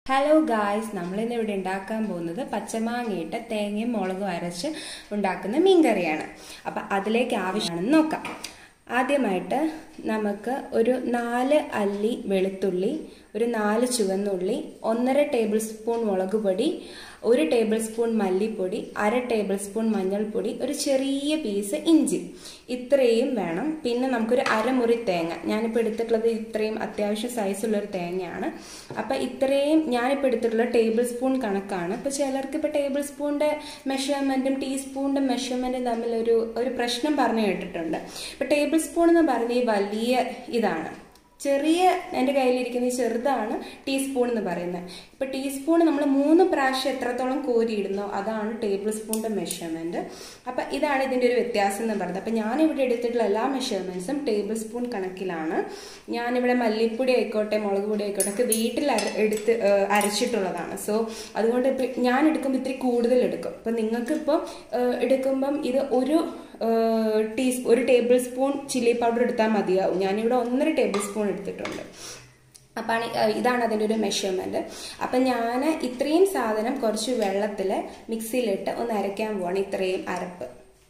hello guys നമ്മളിന്ന് ഇവിടെ ഉണ്ടാക്കാൻ പോകുന്നത് പച്ചമാങ്ങയിട്ട് തേങ്ങയും മുളകും അരച്ച് ഉണ്ടാക്കുന്ന മീൻകറിയാണ് അപ്പം അതിലേക്ക് ആവശ്യമാണെന്ന് നോക്കാം ആദ്യമായിട്ട് നമുക്ക് ഒരു നാല് അല്ലി വെളുത്തുള്ളി ഒരു നാല് ചുവന്നുള്ളി ഒന്നര ടേബിൾ സ്പൂൺ മുളക് പൊടി ഒരു ടേബിൾ സ്പൂൺ മല്ലിപ്പൊടി അര ടേബിൾ സ്പൂൺ മഞ്ഞൾപ്പൊടി ഒരു ചെറിയ പീസ് ഇഞ്ചി ഇത്രയും വേണം പിന്നെ നമുക്കൊരു അരമുറി തേങ്ങ ഞാനിപ്പോൾ എടുത്തിട്ടുള്ളത് ഇത്രയും അത്യാവശ്യം സൈസുള്ളൊരു തേങ്ങയാണ് അപ്പം ഇത്രയും ഞാനിപ്പോൾ എടുത്തിട്ടുള്ള ടേബിൾ സ്പൂൺ കണക്കാണ് ഇപ്പോൾ ചിലർക്ക് ഇപ്പോൾ ടേബിൾ സ്പൂണിൻ്റെ മെഷർമെൻറ്റും ടീസ്പൂണിൻ്റെ മെഷർമെൻറ്റും തമ്മിൽ ഒരു ഒരു പ്രശ്നം പറഞ്ഞു കേട്ടിട്ടുണ്ട് ഇപ്പോൾ ടേബിൾ സ്പൂൺ എന്ന് പറഞ്ഞ ഈ വലിയ ഇതാണ് ചെറിയ എൻ്റെ കയ്യിലിരിക്കുന്ന ഈ ചെറുതാണ് ടീസ്പൂൺ എന്ന് പറയുന്നത് ഇപ്പൊ ടീസ്പൂൺ നമ്മൾ മൂന്ന് പ്രാവശ്യം എത്രത്തോളം കോരിയിടുന്നോ അതാണ് ടേബിൾ സ്പൂണിന്റെ മെഷർമെന്റ് അപ്പൊ ഇതാണ് ഇതിന്റെ ഒരു വ്യത്യാസം എന്ന് പറയുന്നത് അപ്പൊ ഞാനിവിടെ എടുത്തിട്ടുള്ള എല്ലാ മെഷർമെന്റ്സും ടേബിൾ സ്പൂൺ കണക്കിലാണ് ഞാനിവിടെ മല്ലിപ്പൊടി ആയിക്കോട്ടെ മുളക് പൊടി ആയിക്കോട്ടെ ഒക്കെ വീട്ടിൽ എടുത്ത് അരച്ചിട്ടുള്ളതാണ് സോ അതുകൊണ്ട് ഇപ്പൊ ഞാൻ എടുക്കുമ്പോൾ ഇത്തിരി കൂടുതൽ എടുക്കും അപ്പൊ നിങ്ങൾക്ക് ഇപ്പോൾ എടുക്കുമ്പം ഇത് ഒരു ടീസ്പൂ ഒരു ടേബിൾ സ്പൂൺ ചില്ലി പൗഡർ എടുത്താൽ മതിയാവും ഞാനിവിടെ ഒന്നര ടേബിൾ സ്പൂൺ എടുത്തിട്ടുണ്ട് അപ്പാണ് ഇതാണ് അതിൻ്റെ ഒരു മെഷർമെൻറ്റ് അപ്പം ഞാൻ ഇത്രയും സാധനം കുറച്ച് വെള്ളത്തിൽ മിക്സിയിലിട്ട് ഒന്ന് അരയ്ക്കാൻ പോവാണ് ഇത്രയും അരപ്പ്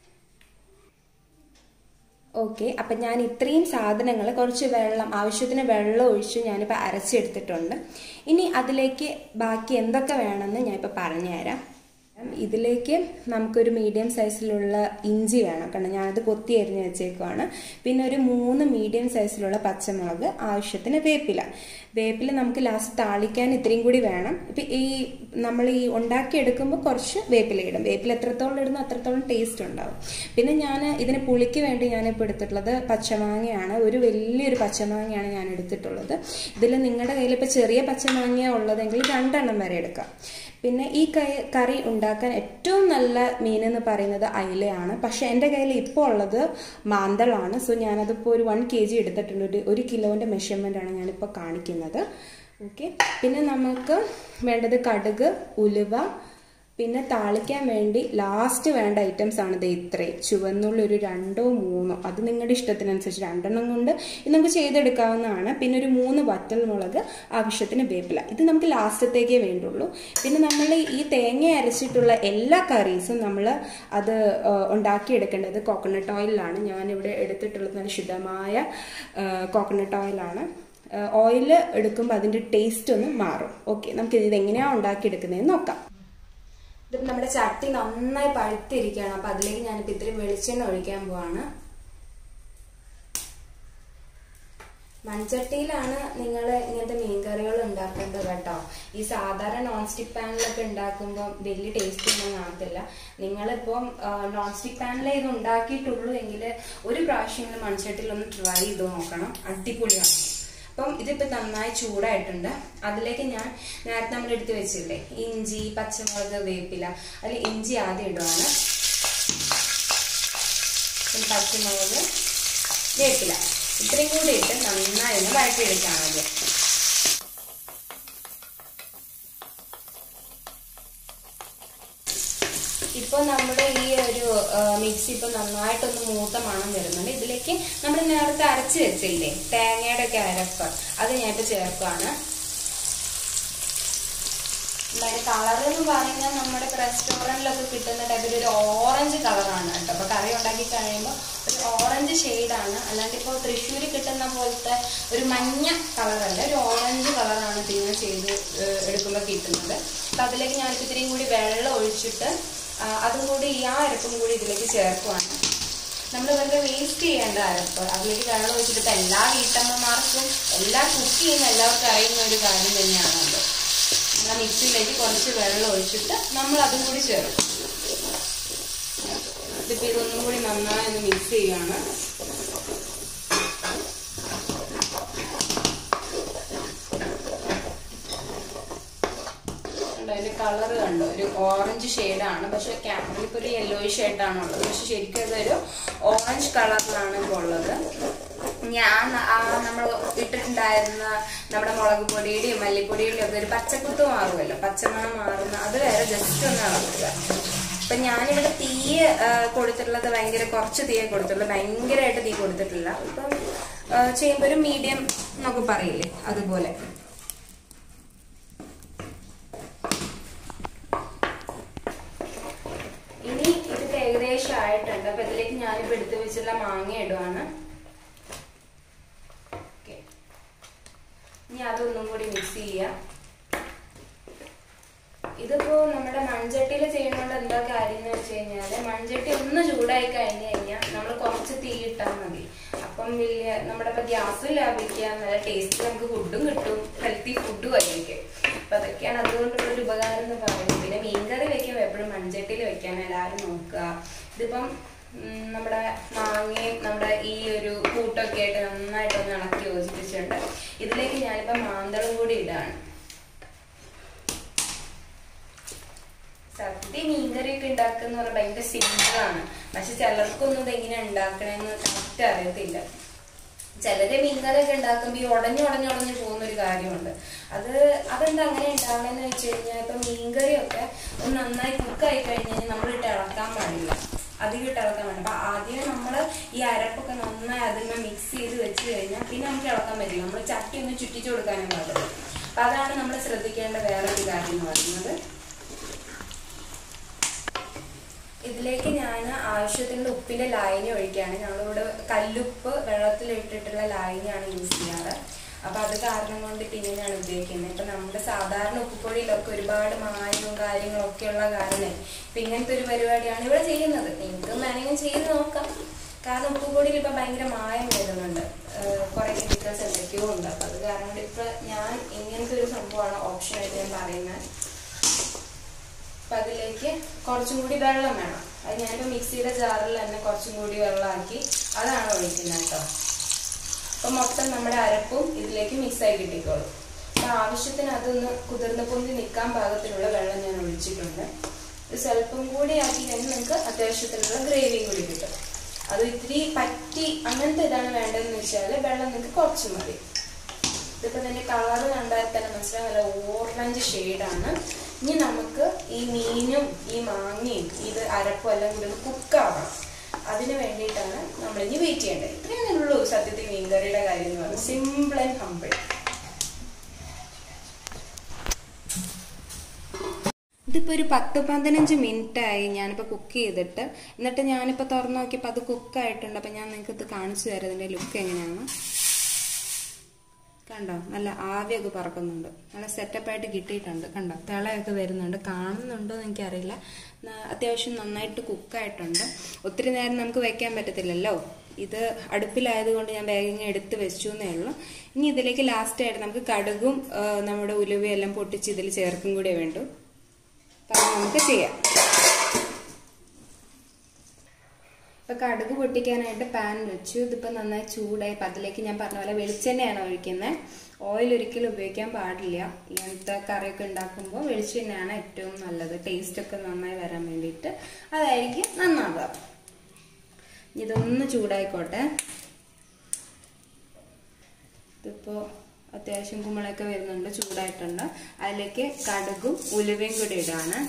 ഓക്കെ അപ്പം ഞാൻ ഇത്രയും സാധനങ്ങൾ കുറച്ച് വെള്ളം ആവശ്യത്തിന് വെള്ളം ഒഴിച്ച് ഞാനിപ്പോൾ അരച്ചെടുത്തിട്ടുണ്ട് ഇനി അതിലേക്ക് ബാക്കി എന്തൊക്കെ വേണമെന്ന് ഞാനിപ്പോൾ പറഞ്ഞുതരാം ഇതിലേക്ക് നമുക്കൊരു മീഡിയം സൈസിലുള്ള ഇഞ്ചി വേണം കാരണം ഞാനത് കൊത്തി അരിഞ്ഞ് വെച്ചേക്കുവാണ് പിന്നെ ഒരു മൂന്ന് മീഡിയം സൈസിലുള്ള പച്ചമുളക് ആവശ്യത്തിന് വേപ്പില വേപ്പില നമുക്ക് ലാസ്റ്റ് താളിക്കാൻ ഇത്രയും കൂടി വേണം ഇപ്പം ഈ നമ്മൾ ഈ ഉണ്ടാക്കിയെടുക്കുമ്പോൾ കുറച്ച് വേപ്പില ഇടും വേപ്പില എത്രത്തോളം ഇടുന്നു അത്രത്തോളം ടേസ്റ്റ് ഉണ്ടാവും പിന്നെ ഞാൻ ഇതിന് പുളിക്ക് വേണ്ടി ഞാനിപ്പോൾ എടുത്തിട്ടുള്ളത് പച്ചമാങ്ങയാണ് ഒരു വലിയൊരു പച്ചമാങ്ങയാണ് ഞാൻ എടുത്തിട്ടുള്ളത് ഇതിൽ നിങ്ങളുടെ കയ്യിൽ ഇപ്പോൾ ചെറിയ പച്ചമാങ്ങ ഉള്ളതെങ്കിൽ രണ്ടെണ്ണം വരെ എടുക്കാം പിന്നെ ഈ കറി ഉണ്ടാക്കാൻ ഏറ്റവും നല്ല മീൻ എന്ന് പറയുന്നത് അയിലയാണ് പക്ഷെ എൻ്റെ കയ്യിൽ ഇപ്പോൾ ഉള്ളത് മാന്തളാണ് സോ ഞാനതിപ്പോൾ ഒരു വൺ കെ ജി എടുത്തിട്ടുണ്ട് ഒരു ഒരു കിലോൻ്റെ മെഷർമെൻ്റ് ആണ് ഞാനിപ്പോൾ കാണിക്കുന്നത് ഓക്കെ പിന്നെ നമുക്ക് വേണ്ടത് കടുക് ഉലുവ പിന്നെ താളിക്കാൻ വേണ്ടി ലാസ്റ്റ് വേണ്ട ഐറ്റംസ് ആണ് ഇത് ഇത്രയും ചുവന്നുള്ളി ഒരു രണ്ടോ മൂന്നോ അത് നിങ്ങളുടെ ഇഷ്ടത്തിനനുസരിച്ച് രണ്ടെണ്ണം കൊണ്ട് ഇത് നമുക്ക് ചെയ്തെടുക്കാവുന്നതാണ് പിന്നെ ഒരു മൂന്ന് വറ്റൽ മുളക് ആവശ്യത്തിന് വേപ്പില ഇത് നമുക്ക് ലാസ്റ്റത്തേക്കേ വേണ്ടുള്ളൂ പിന്നെ നമ്മൾ ഈ തേങ്ങ അരച്ചിട്ടുള്ള എല്ലാ കറീസും നമ്മൾ അത് ഉണ്ടാക്കിയെടുക്കേണ്ടത് കോക്കനട്ട് ഓയിലാണ് ഞാനിവിടെ എടുത്തിട്ടുള്ളത് നല്ല ശുദ്ധമായ കോക്കനട്ട് ഓയിലാണ് ഓയിൽ എടുക്കുമ്പോൾ അതിൻ്റെ ടേസ്റ്റ് ഒന്ന് മാറും ഓക്കെ നമുക്ക് ഇത് എങ്ങനെയാണ് ഉണ്ടാക്കിയെടുക്കുന്നതെന്ന് നോക്കാം ഇതിപ്പോൾ നമ്മുടെ ചട്ടി നന്നായി പഴുത്തിരിക്കുകയാണ് അപ്പം അതിലേക്ക് ഞാനിപ്പോൾ ഇത്തിരി വെളിച്ചെണ്ണ ഒഴിക്കാൻ പോവാണ് മൺചട്ടിയിലാണ് നിങ്ങൾ ഇങ്ങനത്തെ മീൻകറികൾ ഉണ്ടാക്കേണ്ടത് കേട്ടോ ഈ സാധാരണ നോൺ സ്റ്റിക് പാനിലൊക്കെ ഉണ്ടാക്കുമ്പോൾ വലിയ ടേസ്റ്റ് ഒന്നും കാണത്തില്ല നിങ്ങളിപ്പം നോൺ സ്റ്റിക് പാനിലേ ഇത് ഉണ്ടാക്കിയിട്ടുള്ളൂ എങ്കിൽ ഒരു പ്രാവശ്യം മൺചട്ടിയിൽ ഒന്ന് ട്രൈ ചെയ്ത് നോക്കണം അടിപൊളിയാണ് അപ്പം ഇതിപ്പോൾ നന്നായി ചൂടായിട്ടുണ്ട് അതിലേക്ക് ഞാൻ നേരത്തെ നമ്മൾ എടുത്ത് വെച്ചില്ലേ ഇഞ്ചി പച്ചമുളക് വേപ്പില അതിൽ ഇഞ്ചി ആദ്യം ഇടുവാണ് പച്ചമുളക് വേപ്പില ഇത്രയും കൂടി ഇട്ട് നന്നായി ഒന്ന് വഴറ്റിയെടുക്കാം ആദ്യം ഇപ്പോൾ നമ്മുടെ ഈ ഒരു മിക്സി ഇപ്പോൾ നന്നായിട്ടൊന്ന് മൂത്ത മണം വരുന്നുണ്ട് ഇതിലേക്ക് നമ്മൾ നേരത്തെ അരച്ച് വെച്ചില്ലേ തേങ്ങയുടെ ഒക്കെ അരപ്പ് അത് ഞാനിപ്പോൾ ചേർക്കുകയാണ് അതിന്റെ കളർ എന്ന് പറയുന്നത് നമ്മുടെ റെസ്റ്റോറൻറ്റിലൊക്കെ കിട്ടുന്ന ടൈപ്പിൽ ഒരു ഓറഞ്ച് കളറാണ് കേട്ടോ അപ്പോൾ കറി ഉണ്ടാക്കി കഴിയുമ്പോൾ ഒരു ഓറഞ്ച് ഷെയ്ഡാണ് അല്ലാണ്ട് ഇപ്പോൾ തൃശ്ശൂർ കിട്ടുന്ന പോലത്തെ ഒരു മഞ്ഞ കളറല്ല ഒരു ഓറഞ്ച് കളറാണ് പിന്നെ ചെയ്ത് എടുക്കുമ്പോൾ കിട്ടുന്നത് അപ്പം അതിലേക്ക് ഞാനിപ്പോൾ ഇത്തിരിയും കൂടി വെള്ളം ഒഴിച്ചിട്ട് അതും കൂടി ഈ ആ അരപ്പും കൂടി ഇതിലേക്ക് ചേർക്കുവാണ് നമ്മൾ വെറുതെ വേസ്റ്റ് ചെയ്യേണ്ട അരപ്പ് അതിലേക്ക് വെള്ളം ഒഴിച്ചിട്ട് എല്ലാ വീട്ടമ്മമാർക്കും എല്ലാ കുക്ക് ചെയ്യുന്ന എല്ലാവർക്കും അറിയുന്ന ഒരു കാര്യം തന്നെയാണത് നമ്മൾ മിക്സിയിലേക്ക് കുറച്ച് വെള്ളം ഒഴിച്ചിട്ട് നമ്മൾ അതും കൂടി ചേർക്കും ഇതിപ്പോൾ ഇതൊന്നും കൂടി നന്നായി ഒന്ന് മിക്സ് ചെയ്യുകയാണ് അതിന്റെ കളർ കണ്ടോ ഒരു ഓറഞ്ച് ഷെയ്ഡാണ് പക്ഷെ ക്യാമറയിൽ ഇപ്പോൾ ഒരു യെല്ലോയിഷ് ഷെയ്ഡാണ് ഉള്ളത് പക്ഷെ ശരിക്കും അതൊരു ഓറഞ്ച് കളറിലാണ് ഇപ്പോൾ ഉള്ളത് ഞാൻ ആ നമ്മൾ ഇട്ടിട്ടുണ്ടായിരുന്ന നമ്മുടെ മുളക് പൊടിയുടെയും മല്ലിപ്പൊടിയുടെയും ഒക്കെ ഒരു പച്ചക്കുത്ത് മാറുമല്ലോ പച്ചമണം മാറുന്ന അത് വരെ ജസ്റ്റ് ഒന്ന് ഇളക്കുക അപ്പൊ ഞാനിവിടെ തീ കൊടുത്തിട്ടുള്ളത് ഭയങ്കര കുറച്ച് തീയെ കൊടുത്തുള്ളൂ ഭയങ്കരമായിട്ട് തീ കൊടുത്തിട്ടില്ല ഇപ്പം ചെയ്യുമ്പോൾ ഒരു മീഡിയം എന്നൊക്കെ പറയില്ലേ അതുപോലെ ഏകദേശം ആയിട്ടുണ്ട് അപ്പൊ ഇതിലേക്ക് ഞാനിപ്പോ എടുത്തു വെച്ചുള്ള മാങ്ങ ഇടുവാണ് ഓക്കെ ഇനി അതൊന്നും കൂടി മിക്സ് ചെയ്യാം ഇതിപ്പോ നമ്മുടെ മൺചട്ടിയിൽ ചെയ്യുന്നതുകൊണ്ട് എന്താ കാര്യം എന്ന് വെച്ച് കഴിഞ്ഞാല് മൺചട്ടി ഒന്ന് ചൂടായി കഴിഞ്ഞു കഴിഞ്ഞാൽ നമ്മൾ കുറച്ച് തീ ഇട്ടാൽ മതി അപ്പം വലിയ നമ്മുടെ ഇപ്പൊ ഗ്യാസും ലാഭിക്കാം നല്ല ടേസ്റ്റ് നമുക്ക് ഫുഡും കിട്ടും ഹെൽത്തി ഫുഡും ആയിരിക്കും അപ്പൊ അതൊക്കെയാണ് അതുകൊണ്ടുള്ള ഒരു ഉപകാരം എന്ന് പറയുന്നത് പിന്നെ മീൻകറി വെക്കുമ്പോൾ എപ്പോഴും മൺചട്ടിയിൽ വെക്കാൻ എല്ലാവരും നോക്കുക ഇതിപ്പം ഉം, നമ്മുടെ മാങ്ങയും നമ്മുടെ ഈ ഒരു കൂട്ടൊക്കെ ആയിട്ട് നന്നായിട്ടൊന്ന് ഇളക്കി യോജിപ്പിച്ചിട്ടുണ്ട് ഇതിലേക്ക് ഞാനിപ്പോ മാന്തളും കൂടി ഇടാണ് സദ്യ മീൻകറിയൊക്കെ ഉണ്ടാക്കുന്ന പറഞ്ഞാൽ ഭയങ്കര സിമ്പിളാണ് പക്ഷെ ചിലർക്കൊന്നും ഇത് എങ്ങനെ ഉണ്ടാക്കണമെന്ന് കറക്റ്റ് അറിയത്തില്ല ചിലര് മീൻകറിയൊക്കെ ഉണ്ടാക്കുമ്പോൾ ഈ ഉടഞ്ഞു ഉടഞ്ഞു ഉടഞ്ഞു പോകുന്ന ഒരു കാര്യമുണ്ട് അത് അതെന്താ അങ്ങനെ ഉണ്ടാവണമെന്ന് വെച്ച് കഴിഞ്ഞാൽ ഇപ്പൊ മീൻകറിയൊക്കെ ഒന്ന് നന്നായി കുക്കായി കഴിഞ്ഞ് കഴിഞ്ഞാൽ നമ്മൾ ഇട്ട് ഇളക്കാൻ പാടില്ല അധികം ഇട്ട് ഇളക്കാൻ പാടില്ല അപ്പൊ ആദ്യം നമ്മൾ ഈ അരപ്പൊക്കെ നന്നായി അതിന്മേ മിക്സ് ചെയ്ത് വെച്ച് കഴിഞ്ഞാൽ പിന്നെ നമുക്ക് ഇളക്കാൻ പറ്റില്ല നമ്മൾ ചട്ടി ഒന്ന് ചുറ്റിച്ചു കൊടുക്കാനും പാടില്ല അപ്പൊ അതാണ് നമ്മൾ ശ്രദ്ധിക്കേണ്ട വേറൊരു കാര്യം എന്ന് പറയുന്നത് ഇതിലേക്ക് ഞാൻ ആവശ്യത്തിനുള്ള ഉപ്പിന്റെ ലായനി ഒഴിക്കുകയാണ് ഞങ്ങളിവിടെ കല്ലുപ്പ് വെള്ളത്തിൽ ഇട്ടിട്ടുള്ള ലായനിയാണ് യൂസ് ചെയ്യാറ് അപ്പൊ അത് കാരണം കൊണ്ട് പിന്നെയാണ് ഉപയോഗിക്കുന്നത് ഇപ്പൊ നമ്മുടെ സാധാരണ ഉപ്പുപൊടിയിലൊക്കെ ഒരുപാട് മായവും കാര്യങ്ങളും ഒക്കെ ഉള്ള കാരണം ഇപ്പൊ ഇങ്ങനത്തെ ഒരു പരിപാടിയാണ് ഇവിടെ ചെയ്യുന്നത് നിങ്ങൾക്കും വേണമെങ്കിൽ ചെയ്ത് നോക്കാം കാരണം ഉപ്പുപൊടിയിൽ ഇപ്പൊ ഭയങ്കര മായം വരുന്നുണ്ട് കുറെ കെമിക്കൽസ് എന്തൊക്കെയോ ഉണ്ട് അപ്പൊ അത് കാരണം കൊണ്ട് ഇപ്പൊ ഞാൻ ഇങ്ങനത്തെ ഒരു സംഭവമാണ് ഓപ്ഷനായിട്ട് ഞാൻ പറയുന്നത് അപ്പൊ അതിലേക്ക് കുറച്ചും കൂടി വെള്ളം വേണം അത് ഞാനിപ്പോ മിക്സിയുടെ ജാറിൽ തന്നെ കുറച്ചും കൂടി വെള്ളമാക്കി അതാണ് ഒഴിക്കുന്നത് കേട്ടോ അപ്പൊ മൊത്തം നമ്മുടെ അരപ്പും ഇതിലേക്ക് മിക്സ് ആയി കിട്ടിക്കോളും അപ്പൊ ആവശ്യത്തിന് അതൊന്ന് കുതിർന്ന് പൊന്തി നിൽക്കാൻ പാകത്തിനുള്ള വെള്ളം ഞാൻ ഒഴിച്ചിട്ടുണ്ട് ഇത് സ്വല്പം കൂടി ആക്കി കഴിഞ്ഞാൽ നിങ്ങൾക്ക് അത്യാവശ്യത്തിനുള്ള ഗ്രേവിയും കൂടി കിട്ടും അത് ഇത്തിരി പറ്റി അങ്ങനത്തെ ഇതാണ് വേണ്ടതെന്ന് വെച്ചാൽ വെള്ളം നിങ്ങൾക്ക് കുറച്ച് മതി ഇതിപ്പോ ഇതിന്റെ കളർ കണ്ടാൽ തന്നെ മനസ്സിലാവും നല്ല ഓറഞ്ച് ഷെയ്ഡാണ് ഇനി നമുക്ക് ഈ മീനും ഈ മാങ്ങയും ഇത് അരപ്പും എല്ലാം കൂടി ഒന്ന് കുക്കാവണം അതിന് വേണ്ടിയിട്ടാണ് നമ്മൾ ഇനി വെയിറ്റ് ചെയ്യേണ്ടത് ഇത്രയും ഉള്ളൂ സത്യത്തിൽ മീൻകറിയുടെ കാര്യം എന്ന് പറയുന്നത് സിമ്പിൾ ആൻഡ് ഹമ്പിൾ ഇതിപ്പോൾ ഒരു പത്ത് പതിനഞ്ച് മിനിറ്റ് ആയി ഞാനിപ്പോൾ കുക്ക് ചെയ്തിട്ട് എന്നിട്ട് ഞാനിപ്പോൾ തുറന്നു നോക്കിയപ്പോൾ അത് കുക്കായിട്ടുണ്ട് അപ്പം ഞാൻ നിങ്ങൾക്ക് ഇത് കാണിച്ചു തരാം ഇതിൻ്റെ ലുക്ക് എങ്ങനെയാണ് കണ്ടോ നല്ല ആവിയൊക്കെ പറക്കുന്നുണ്ട് നല്ല സെറ്റപ്പായിട്ട് കിട്ടിയിട്ടുണ്ട് കണ്ടോ തിളയൊക്കെ വരുന്നുണ്ട് കാണുന്നുണ്ടോ എന്ന് എനിക്കറിയില്ല ന- അത്യാവശ്യം നന്നായിട്ട് കുക്കായിട്ടുണ്ട് ഒത്തിരി നേരം നമുക്ക് വെക്കാൻ പറ്റത്തില്ലല്ലോ ഇത് അടുപ്പിലായതുകൊണ്ട് ഞാൻ വേഗം എടുത്ത് വെച്ചു എന്നേ ഉള്ളൂ ഇനി ഇതിലേക്ക് ലാസ്റ്റ് ആയിട്ട് നമുക്ക് കടുകും ആ, നമ്മുടെ ഉലുവയും എല്ലാം പൊട്ടിച്ച് ഇതിൽ ചേർക്കും കൂടെ വേണ്ടു അപ്പം അത് നമുക്ക് ചെയ്യാം ഇപ്പൊ കടുക് പൊട്ടിക്കാനായിട്ട് പാൻ വെച്ചു ഇതിപ്പോ നന്നായി ചൂടായി അപ്പൊ അതിലേക്ക് ഞാൻ പറഞ്ഞ പോലെ വെളിച്ചെണ്ണയാണ് ഒഴിക്കുന്നത് ഓയിൽ ഒരിക്കലും ഉപയോഗിക്കാൻ പാടില്ല ഇങ്ങനത്തെ കറിയൊക്കെ ഉണ്ടാക്കുമ്പോൾ വെളിച്ചെണ്ണയാണ് ഏറ്റവും നല്ലത് ടേസ്റ്റ് ഒക്കെ നന്നായി വരാൻ വേണ്ടിയിട്ട് അതായിരിക്കും നന്നാവുക ഇതൊന്ന് ചൂടായിക്കോട്ടെ ഇതിപ്പോ അത്യാവശ്യം കുമ്പളൊക്കെ വരുന്നുണ്ട് ചൂടായിട്ടുണ്ട് അതിലേക്ക് കടുകും ഉലുവയും കൂടി ഇടാണ്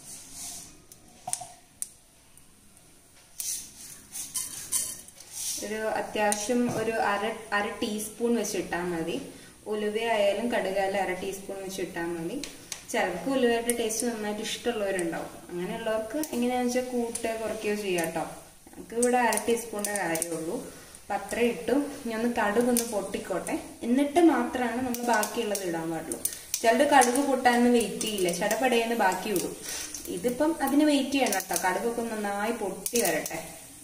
ഒരു അത്യാവശ്യം ഒരു അര അര ടീസ്പൂൺ വെച്ചിട്ടാൽ മതി ഉലുവ ആയാലും കടുകായാലും അര ടീസ്പൂൺ വെച്ചിട്ടാൽ മതി ചിലർക്ക് ഉലുവയുടെ ടേസ്റ്റ് നന്നായിട്ട് ഇഷ്ടമുള്ളവരുണ്ടാവും അങ്ങനെയുള്ളവർക്ക് എങ്ങനെയാണെന്ന് വെച്ചാൽ കൂട്ടുകയോ കുറയ്ക്കുകയോ ചെയ്യാം കേട്ടോ ഞങ്ങൾക്ക് ഇവിടെ അര ടീസ്പൂണിന്റെ കാര്യമുള്ളൂ അപ്പം അത്ര ഇട്ടു ഇനി ഒന്ന് കടുക് ഒന്ന് പൊട്ടിക്കോട്ടെ എന്നിട്ട് മാത്രമാണ് നമ്മൾ ബാക്കിയുള്ളത് ഇടാൻ പാടുള്ളൂ ചിലർ കടുക് പൊട്ടാനൊന്നും വെയിറ്റ് ചെയ്യില്ല ചടപടയെന്ന് ബാക്കി ഇടും ഇതിപ്പം അതിന് വെയിറ്റ് ചെയ്യണം കേട്ടോ കടുകൊക്കെ ഒന്ന് നന്നായി പൊട്ടി വരട്ടെ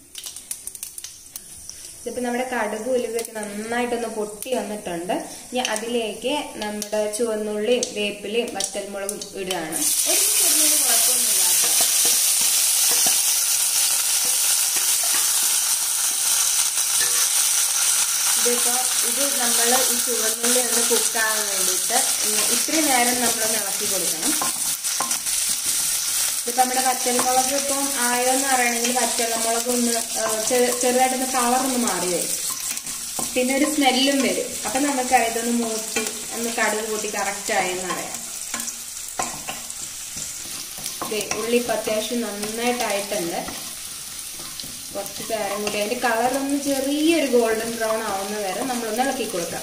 ഇതിപ്പോ നമ്മുടെ കടുക് ഉലുവയൊക്കെ നന്നായിട്ടൊന്ന് പൊട്ടി വന്നിട്ടുണ്ട് ഇനി അതിലേക്ക് നമ്മുടെ ചുവന്നുള്ളിയും വേപ്പിലയും വറ്റൽമുളകും ഇടുകയാണ് ഒരു ചെറിയൊരു കുഴപ്പമൊന്നുമില്ല കേട്ടോ ഇതിപ്പോ ഇത് നമ്മൾ ഈ ചുവന്നുള്ളി ഒന്ന് കുക്കാകാൻ വേണ്ടിയിട്ട് ഇങ്ങനെ ഇത്തിരി നേരം നമ്മളൊന്ന് ഇളക്കി കൊടുക്കണം ഇപ്പൊ നമ്മുടെ വറ്റൽമുളക് ഇപ്പം ആയോന്ന് പറയണമെങ്കിൽ വറ്റൽമുളക് ഒന്ന് ആ, ചെറു- ചെറുതായിട്ടൊന്ന് കളർ ഒന്ന് മാറി വരും പിന്നെ ഒരു സ്മെല്ലും വരും അപ്പൊ നമുക്കറിയാം ഇതൊന്ന് മൂത്തി ഒന്ന് കടുക് കൂട്ടി കറക്റ്റ് ആയെന്ന് അറിയാം ദേ, ഉള്ളി ഇപ്പൊ അത്യാവശ്യം നന്നായിട്ടായിട്ടുണ്ട് കുറച്ച് പേരം കൂടി അതിന്റെ കളർ ഒന്ന് ചെറിയൊരു ഗോൾഡൻ ബ്രൗൺ ആവുന്ന വരെ നമ്മളൊന്ന് ഇളക്കി കൊടുക്കാം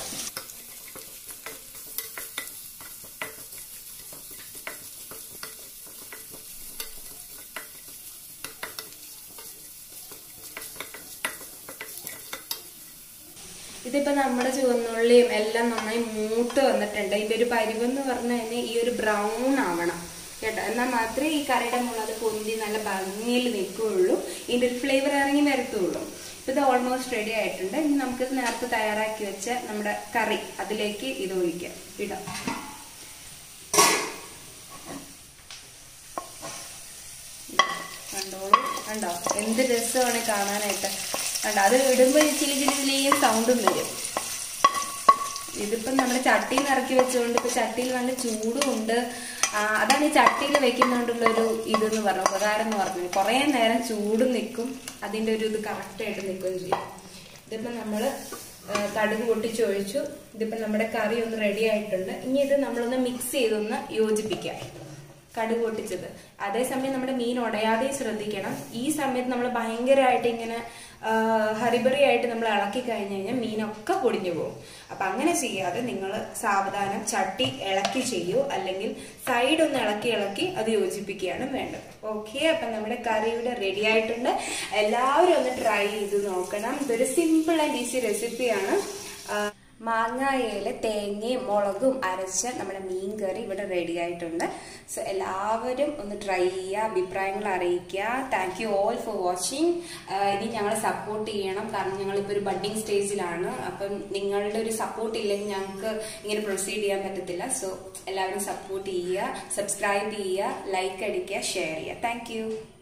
ഇതിപ്പോ നമ്മുടെ ചുവന്നുള്ളിയും എല്ലാം നന്നായി മൂത്ത് വന്നിട്ടുണ്ട് ഇതിന്റെ ഒരു പരിവെന്ന് പറഞ്ഞു കഴിഞ്ഞാൽ ഈ ഒരു ബ്രൗൺ ആവണം കേട്ടോ എന്നാൽ മാത്രമേ ഈ കറിയുടെ മുകളിൽ അത് പൊന്തി നല്ല ഭംഗിയിൽ നിൽക്കുകയുള്ളൂ ഇതിന്റെ ഒരു ഫ്ലേവർ ഇറങ്ങി വരത്തുള്ളൂ ഇപ്പൊ ഇത് ഓൾമോസ്റ്റ് റെഡി ആയിട്ടുണ്ട് ഇനി നമുക്കിത് നേരത്തെ തയ്യാറാക്കി വെച്ച നമ്മുടെ കറി അതിലേക്ക് ഇത് ഒഴിക്കാം ഇടാം കണ്ടോളൂ കണ്ടോ എന്ത് രസമാണ് കാണാനായിട്ട് കണ്ടോ അത് ഇടുമ്പോൾ ചിലി ചിലി ചിലിയും സൗണ്ടും വരും ഇതിപ്പം നമ്മുടെ ചട്ടിയിൽ നിന്ന് ഇറക്കി വെച്ചുകൊണ്ട് ഇപ്പൊ ചട്ടിയിൽ നല്ല ചൂടും ഉണ്ട് ആ, അതാണ് ഈ ചട്ടിയിൽ വെക്കുന്നോണ്ടുള്ള ഒരു ഇതെന്ന് പറഞ്ഞു ഉപകാരം എന്ന് പറഞ്ഞത് കുറേ നേരം ചൂട് നിൽക്കും അതിന്റെ ഒരു ഇത് കറക്റ്റ് ആയിട്ട് നിൽക്കുകയും ചെയ്യും ഇതിപ്പോ നമ്മള് ആ, കടുക് പൊട്ടിച്ചൊഴിച്ചു ഇതിപ്പോ നമ്മുടെ കറി ഒന്ന് റെഡി ആയിട്ടുണ്ട് ഇനി ഇത് നമ്മളൊന്ന് മിക്സ് ചെയ്തൊന്ന് യോജിപ്പിക്കാം കടുക് പൊട്ടിച്ചത് അതേസമയം നമ്മുടെ മീൻ ഉടയാതെ ശ്രദ്ധിക്കണം ഈ സമയത്ത് നമ്മൾ ഭയങ്കരമായിട്ട് ഇങ്ങനെ ആ, ഹറിബറി ആയിട്ട് നമ്മൾ ഇളക്കി കഴിഞ്ഞ് കഴിഞ്ഞാൽ മീനൊക്കെ പൊടിഞ്ഞു പോകും അപ്പൊ അങ്ങനെ ചെയ്യാതെ നിങ്ങൾ സാവധാനം ചട്ടി ഇളക്കി ചെയ്യൂ അല്ലെങ്കിൽ സൈഡ് ഒന്ന് ഇളക്കി ഇളക്കി അത് യോജിപ്പിക്കുകയാണ് വേണ്ടത് ഓക്കെ അപ്പൊ നമ്മുടെ കറി ഇവിടെ റെഡി ആയിട്ടുണ്ട് എല്ലാവരും ഒന്ന് ട്രൈ ചെയ്ത് നോക്കണം ഇതൊരു സിമ്പിൾ ആൻഡ് ഈസി റെസിപ്പിയാണ് മാങ്ങായയില് തേങ്ങയും മുളകും അരച്ച നമ്മുടെ മീൻ കറി ഇവിടെ റെഡി ആയിട്ടുണ്ട് സോ എല്ലാവരും ഒന്ന് ട്രൈ ചെയ്യുക അഭിപ്രായങ്ങൾ അറിയിക്കുക thank you all for watching ഇനി ഞങ്ങളെ സപ്പോർട്ട് ചെയ്യണം കാരണം ഞങ്ങളിപ്പോൾ ഒരു ബഡ്ഡിങ് സ്റ്റേജിലാണ് അപ്പം നിങ്ങളുടെ ഒരു സപ്പോർട്ട് ഇല്ലെങ്കിൽ ഞങ്ങൾക്ക് ഇങ്ങനെ പ്രൊസീഡ് ചെയ്യാൻ പറ്റത്തില്ല സോ എല്ലാവരും സപ്പോർട്ട് ചെയ്യുക സബ്സ്ക്രൈബ് ചെയ്യുക ലൈക്ക് അടിക്കുക ഷെയർ ചെയ്യുക താങ്ക്